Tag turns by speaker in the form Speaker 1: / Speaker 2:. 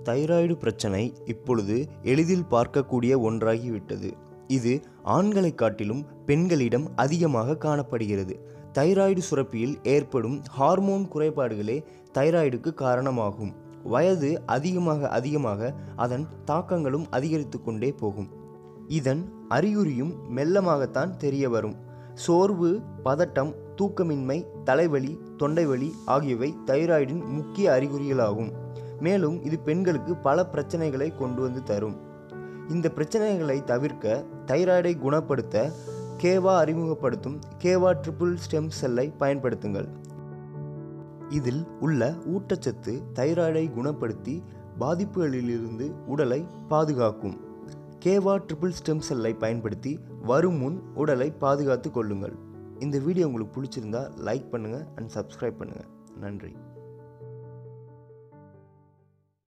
Speaker 1: thyroid பிரச்சனை இப்பொழுது எளிதில் பார்க்கக்கூடிய ஒன்றாகிவிட்டது இது ஆண்களை காட்டிலும் பெண்களிடம் அதிகமாக காணப்படுகிறது தைராய்டு சுரப்பியில் ஏற்படும் ஹார்மோன் குறைபாடுகளே தைராய்டுக்கு காரணமாகும் வயது அதிகமாக அதிகமாக அதன் தாக்கங்களும் அதிகரித்து கொண்டே போகும் இதன் அறிகுறியும் மெல்லமாகத்தான் தெரிய வரும் சோர்வு பதட்டம் தூக்கமின்மை தலைவலி தொண்டைவலி ஆகியவை தைராய்டின் முக்கிய அறிகுறிகளாகும் மேலும் இது பெண்களுக்கு பல பிரச்சனைகளை கொண்டு வந்து தரும் இந்த பிரச்சனைகளை தவிர்க்க தைராய்டை குணப்படுத்த கேவா அறிமுகப்படுத்தும் கேவா ட்ரிபிள் ஸ்டெம் செல்லை பயன்படுத்துங்கள் இதில் உள்ள ஊட்டச்சத்து தைராய்டை குணப்படுத்தி பாதிப்புகளிலிருந்து உடலை பாதுகாக்கும் கேவா ட்ரிபிள் ஸ்டெம் செல்லை பயன்படுத்தி வரும் முன் உடலை பாதுகாத்து கொள்ளுங்கள் இந்த வீடியோ உங்களுக்கு பிடிச்சிருந்தா லைக் பண்ணுங்கள் அண்ட் சப்ஸ்கிரைப் பண்ணுங்கள் நன்றி